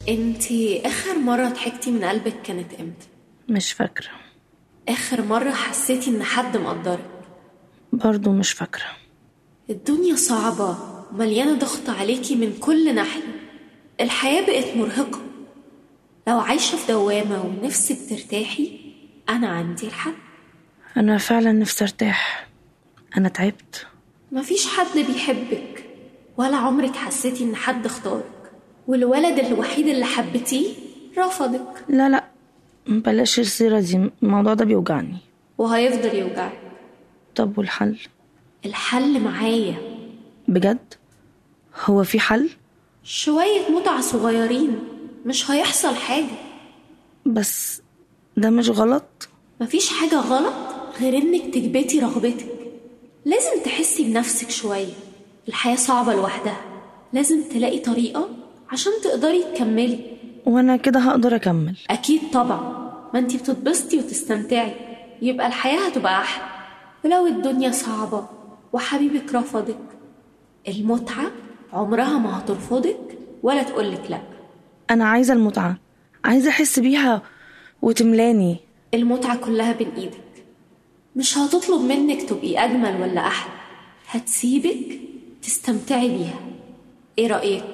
انتي اخر مرة ضحكتي من قلبك كانت امتى؟ مش فاكرة اخر مرة حسيتي ان حد مقدرك برضو مش فاكرة الدنيا صعبة ومليانة ضغط عليكي من كل ناحية الحياة بقت مرهقة لو عايشة في دوامة ونفسك ترتاحي أنا عندي الحل أنا فعلا نفسي أرتاح أنا تعبت مفيش حد بيحبك ولا عمرك حسيتي إن حد اختارك والولد الوحيد اللي حبتيه رفضك لا لا بلاش السيرة دي الموضوع ده بيوجعني وهيفضل يوجعك طب والحل الحل معايا بجد هو في حل شوية متعة صغيرين مش هيحصل حاجة بس ده مش غلط مفيش حاجة غلط غير إنك تكبتي رغبتك لازم تحسي بنفسك شوية الحياة صعبة لوحدها لازم تلاقي طريقة عشان تقدري تكملي وأنا كده هقدر أكمل أكيد طبعا ما انتي بتتبسطي وتستمتعي يبقى الحياة هتبقى أحلى ولو الدنيا صعبة وحبيبك رفضك المتعة عمرها ما هترفضك ولا تقولك لأ أنا عايزة المتعة عايزة أحس بيها وتملاني المتعة كلها بين إيدك مش هتطلب منك تبقي أجمل ولا أحلى هتسيبك تستمتعي بيها إيه رأيك؟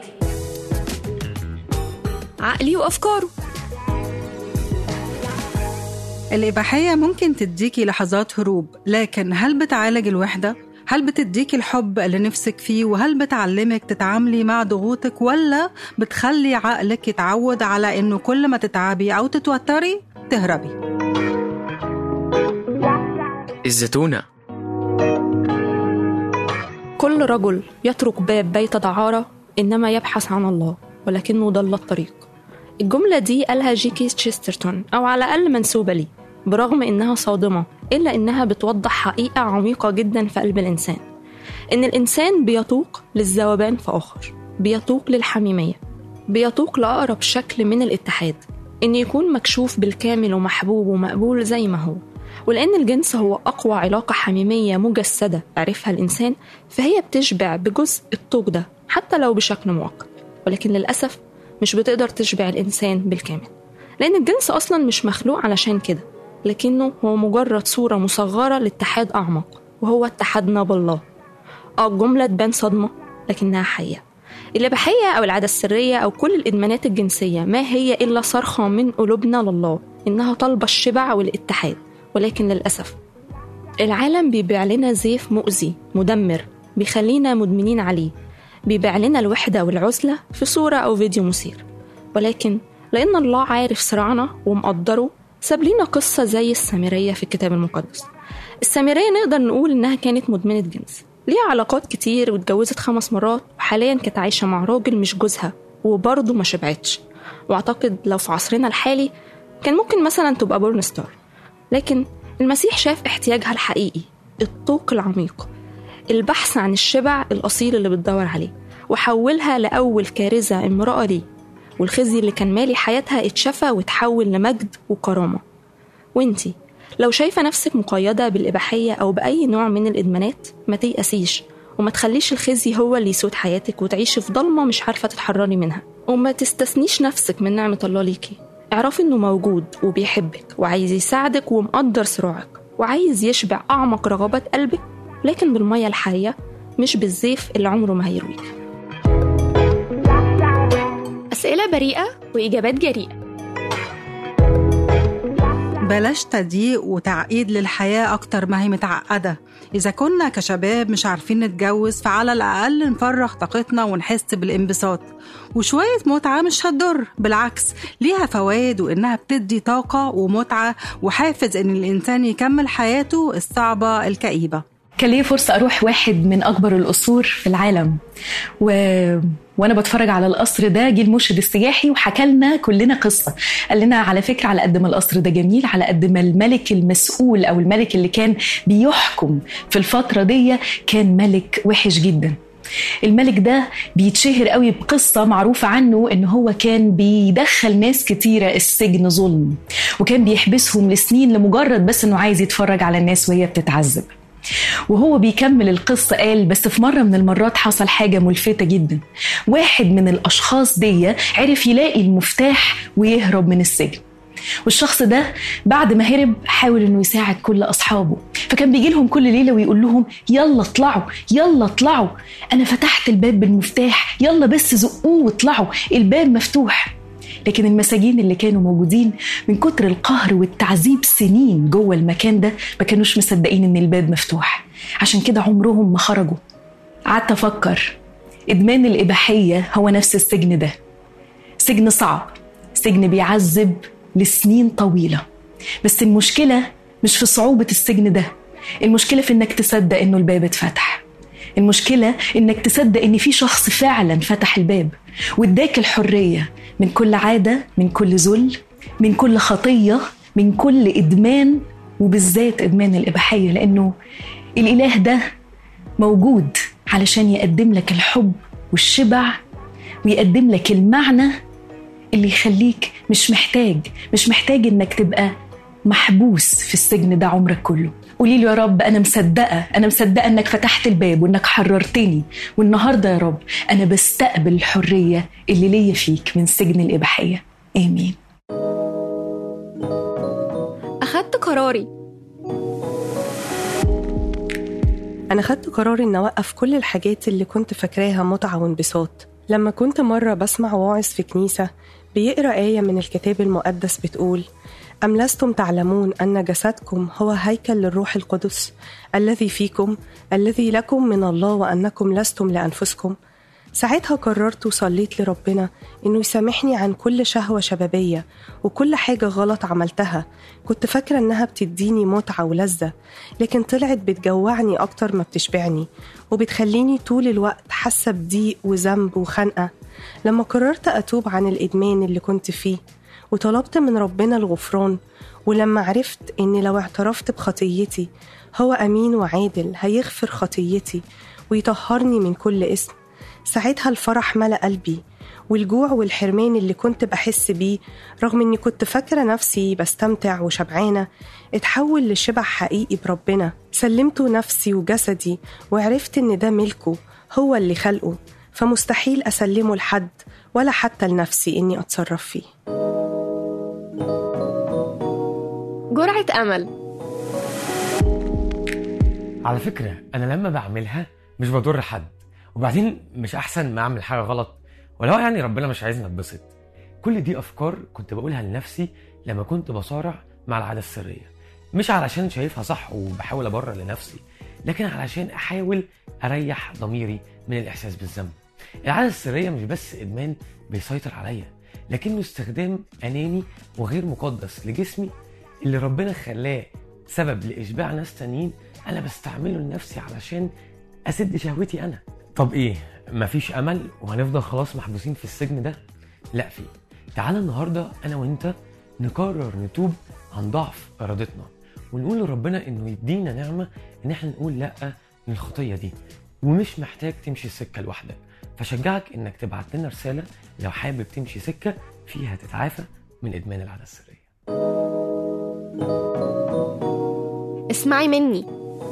عقلي وأفكاره الإباحية ممكن تديكي لحظات هروب لكن هل بتعالج الوحدة؟ هل بتديكي الحب اللي نفسك فيه وهل بتعلمك تتعاملي مع ضغوطك ولا بتخلي عقلك يتعود على انه كل ما تتعبي او تتوتري تهربي الزتونة كل رجل يترك باب بيت دعارة إنما يبحث عن الله ولكنه ضل الطريق الجملة دي قالها جيكي تشيسترتون أو على الأقل منسوبة لي برغم إنها صادمة إلا إنها بتوضح حقيقة عميقة جدا في قلب الإنسان إن الإنسان بيتوق للذوبان في آخر بيتوق للحميمية بيتوق لأقرب شكل من الاتحاد إن يكون مكشوف بالكامل ومحبوب ومقبول زي ما هو ولأن الجنس هو أقوى علاقة حميمية مجسدة عرفها الإنسان فهي بتشبع بجزء الطوق ده حتى لو بشكل مؤقت ولكن للأسف مش بتقدر تشبع الإنسان بالكامل لأن الجنس أصلا مش مخلوق علشان كده لكنه هو مجرد صورة مصغرة لاتحاد أعمق وهو اتحادنا بالله اه الجملة تبان صدمة لكنها حقيقة الإباحية أو العادة السرية أو كل الإدمانات الجنسية ما هي إلا صرخة من قلوبنا لله إنها طالبة الشبع والاتحاد ولكن للأسف العالم بيبيع لنا زيف مؤذي مدمر بيخلينا مدمنين عليه بيبيع لنا الوحدة والعزلة في صورة أو فيديو مثير ولكن لأن الله عارف صراعنا ومقدره ساب لنا قصة زي السامرية في الكتاب المقدس السامرية نقدر نقول إنها كانت مدمنة جنس ليها علاقات كتير واتجوزت خمس مرات وحاليا كانت عايشة مع راجل مش جوزها وبرضه ما شبعتش واعتقد لو في عصرنا الحالي كان ممكن مثلا تبقى بورن ستار لكن المسيح شاف احتياجها الحقيقي الطوق العميق البحث عن الشبع الأصيل اللي بتدور عليه وحولها لأول كارثة امرأة ليه والخزي اللي كان مالي حياتها اتشفى وتحول لمجد وكرامة وانتي لو شايفة نفسك مقيدة بالإباحية أو بأي نوع من الإدمانات ما تيأسيش وما تخليش الخزي هو اللي يسود حياتك وتعيشي في ضلمة مش عارفة تتحرري منها وما تستثنيش نفسك من نعمة الله ليكي اعرفي انه موجود وبيحبك وعايز يساعدك ومقدر صراعك وعايز يشبع أعمق رغبات قلبك لكن بالمية الحية مش بالزيف اللي عمره ما هيرويك أسئلة بريئة وإجابات جريئة بلاش تضييق وتعقيد للحياة أكتر ما هي متعقدة إذا كنا كشباب مش عارفين نتجوز فعلى الأقل نفرغ طاقتنا ونحس بالانبساط وشوية متعة مش هتضر بالعكس ليها فوائد وإنها بتدي طاقة ومتعة وحافز إن الإنسان يكمل حياته الصعبة الكئيبة كان ليا فرصة أروح واحد من أكبر القصور في العالم و... وانا بتفرج على القصر ده جه المرشد السياحي وحكى لنا كلنا قصه قال لنا على فكره على قد ما القصر ده جميل على قد ما الملك المسؤول او الملك اللي كان بيحكم في الفتره دي كان ملك وحش جدا الملك ده بيتشهر قوي بقصة معروفة عنه ان هو كان بيدخل ناس كتيرة السجن ظلم وكان بيحبسهم لسنين لمجرد بس انه عايز يتفرج على الناس وهي بتتعذب وهو بيكمل القصة قال بس في مرة من المرات حصل حاجة ملفتة جدا واحد من الأشخاص دي عرف يلاقي المفتاح ويهرب من السجن والشخص ده بعد ما هرب حاول انه يساعد كل اصحابه فكان بيجي لهم كل ليله ويقول لهم يلا اطلعوا يلا اطلعوا انا فتحت الباب بالمفتاح يلا بس زقوه واطلعوا الباب مفتوح لكن المساجين اللي كانوا موجودين من كتر القهر والتعذيب سنين جوه المكان ده ما كانوش مصدقين ان الباب مفتوح عشان كده عمرهم ما خرجوا قعدت افكر ادمان الاباحيه هو نفس السجن ده سجن صعب سجن بيعذب لسنين طويله بس المشكله مش في صعوبه السجن ده المشكله في انك تصدق انه الباب اتفتح المشكله انك تصدق ان في شخص فعلا فتح الباب واداك الحريه من كل عاده من كل ذل من كل خطيه من كل ادمان وبالذات ادمان الاباحيه لانه الاله ده موجود علشان يقدم لك الحب والشبع ويقدم لك المعنى اللي يخليك مش محتاج مش محتاج انك تبقى محبوس في السجن ده عمرك كله قولي له يا رب انا مصدقه انا مصدقه انك فتحت الباب وانك حررتني والنهارده يا رب انا بستقبل الحريه اللي ليا فيك من سجن الاباحيه امين أخدت قراري أنا خدت قرار إن أوقف كل الحاجات اللي كنت فاكراها متعة وانبساط لما كنت مرة بسمع واعظ في كنيسة بيقرأ آية من الكتاب المقدس بتقول أم لستم تعلمون أن جسدكم هو هيكل للروح القدس الذي فيكم الذي لكم من الله وأنكم لستم لأنفسكم ساعتها قررت وصليت لربنا إنه يسامحني عن كل شهوة شبابية وكل حاجة غلط عملتها كنت فاكرة إنها بتديني متعة ولذة لكن طلعت بتجوعني أكتر ما بتشبعني وبتخليني طول الوقت حاسة بضيق وذنب وخنقة لما قررت أتوب عن الإدمان اللي كنت فيه وطلبت من ربنا الغفران ولما عرفت إني لو اعترفت بخطيتي هو أمين وعادل هيغفر خطيتي ويطهرني من كل اسم ساعتها الفرح ملأ قلبي والجوع والحرمان اللي كنت بحس بيه رغم اني كنت فاكرة نفسي بستمتع وشبعانة اتحول لشبع حقيقي بربنا سلمته نفسي وجسدي وعرفت ان ده ملكه هو اللي خلقه فمستحيل اسلمه لحد ولا حتى لنفسي اني اتصرف فيه جرعة أمل على فكرة أنا لما بعملها مش بضر حد وبعدين مش أحسن ما أعمل حاجة غلط ولو يعني ربنا مش عايزني أتبسط كل دي أفكار كنت بقولها لنفسي لما كنت بصارع مع العادة السرية مش علشان شايفها صح وبحاول أبرر لنفسي لكن علشان أحاول أريح ضميري من الإحساس بالذنب العادة السرية مش بس إدمان بيسيطر عليا لكنه استخدام أناني وغير مقدس لجسمي اللي ربنا خلاه سبب لإشباع ناس تانيين أنا بستعمله لنفسي علشان أسد شهوتي أنا طب إيه مفيش أمل وهنفضل خلاص محبوسين في السجن ده لا في تعالى النهاردة أنا وأنت نقرر نتوب عن ضعف إرادتنا ونقول لربنا إنه يدينا نعمة إن إحنا نقول لأ للخطية دي ومش محتاج تمشي السكة لوحدك فشجعك إنك تبعت لنا رسالة لو حابب تمشي سكة فيها تتعافى من إدمان العادة السرية اسمعي مني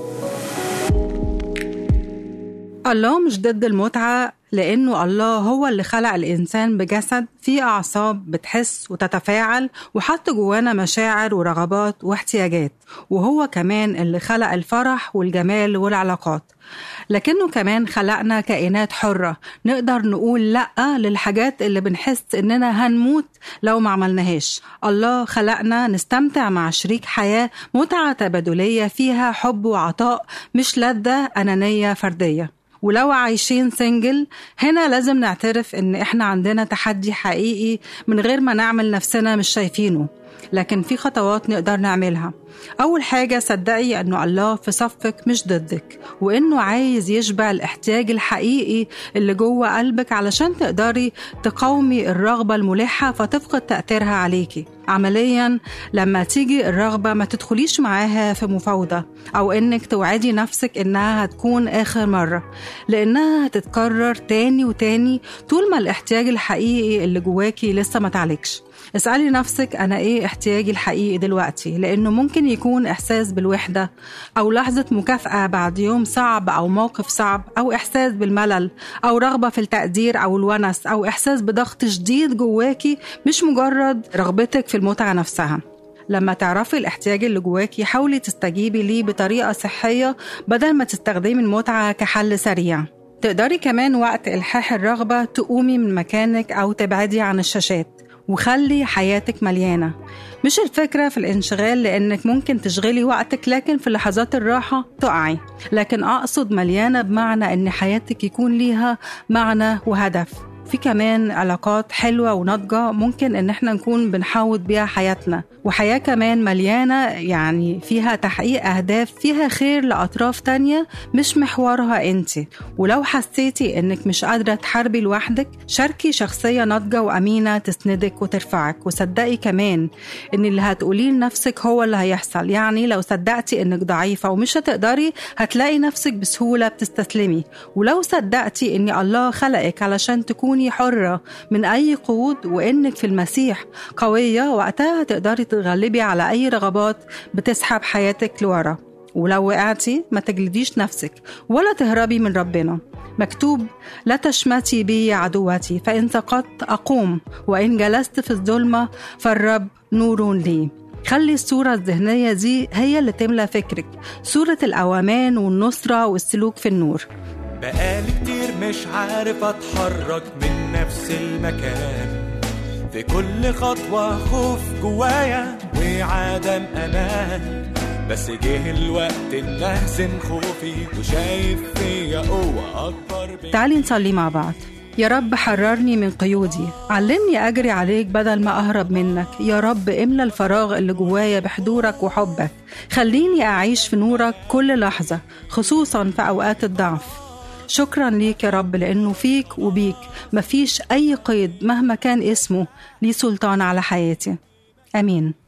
الله مش ضد المتعة لأنه الله هو اللي خلق الإنسان بجسد فيه أعصاب بتحس وتتفاعل وحط جوانا مشاعر ورغبات واحتياجات وهو كمان اللي خلق الفرح والجمال والعلاقات لكنه كمان خلقنا كائنات حرة نقدر نقول لأ للحاجات اللي بنحس إننا هنموت لو ما عملناهاش الله خلقنا نستمتع مع شريك حياة متعة تبادلية فيها حب وعطاء مش لذة أنانية فردية ولو عايشين سنجل هنا لازم نعترف ان احنا عندنا تحدي حقيقي من غير ما نعمل نفسنا مش شايفينه لكن في خطوات نقدر نعملها أول حاجة صدقي أنه الله في صفك مش ضدك وأنه عايز يشبع الاحتياج الحقيقي اللي جوه قلبك علشان تقدري تقاومي الرغبة الملحة فتفقد تأثيرها عليكي عمليا لما تيجي الرغبة ما تدخليش معاها في مفاوضة أو إنك توعدي نفسك إنها هتكون آخر مرة لأنها هتتكرر تاني وتاني طول ما الاحتياج الحقيقي اللي جواكي لسه ما تعالجش اسألي نفسك أنا إيه إيه احتياجي الحقيقي دلوقتي لأنه ممكن يكون إحساس بالوحدة أو لحظة مكافأة بعد يوم صعب أو موقف صعب أو إحساس بالملل أو رغبة في التقدير أو الونس أو إحساس بضغط شديد جواكي مش مجرد رغبتك في المتعة نفسها لما تعرفي الاحتياج اللي جواكي حاولي تستجيبي ليه بطريقة صحية بدل ما تستخدمي المتعة كحل سريع تقدري كمان وقت إلحاح الرغبة تقومي من مكانك أو تبعدي عن الشاشات وخلي حياتك مليانة مش الفكرة في الانشغال لأنك ممكن تشغلي وقتك لكن في لحظات الراحة تقعي لكن أقصد مليانة بمعنى أن حياتك يكون ليها معنى وهدف في كمان علاقات حلوة وناضجة ممكن إن احنا نكون بنحاوط بيها حياتنا وحياة كمان مليانة يعني فيها تحقيق أهداف فيها خير لأطراف تانية مش محورها أنت ولو حسيتي إنك مش قادرة تحاربي لوحدك شاركي شخصية ناضجة وأمينة تسندك وترفعك وصدقي كمان إن اللي هتقوليه لنفسك هو اللي هيحصل يعني لو صدقتي إنك ضعيفة ومش هتقدري هتلاقي نفسك بسهولة بتستسلمي ولو صدقتي إن الله خلقك علشان تكوني حرة من أي قيود وإنك في المسيح قوية وقتها هتقدري تتغلبي على أي رغبات بتسحب حياتك لورا ولو وقعتي ما تجلديش نفسك ولا تهربي من ربنا مكتوب لا تشمتي بي عدوتي فإن سقطت أقوم وإن جلست في الظلمة فالرب نور لي خلي الصورة الذهنية دي هي اللي تملى فكرك صورة الأوامان والنصرة والسلوك في النور بقالي كتير مش عارف اتحرك من نفس المكان في كل خطوة خوف جوايا وعدم أمان بس جه الوقت إن أحسن خوفي وشايف فيا قوة أكبر تعالي نصلي مع بعض يا رب حررني من قيودي علمني أجري عليك بدل ما أهرب منك يا رب املى الفراغ اللي جوايا بحضورك وحبك خليني أعيش في نورك كل لحظة خصوصا في أوقات الضعف شكرا ليك يا رب لأنه فيك وبيك مفيش أي قيد مهما كان اسمه ليه سلطان على حياتي آمين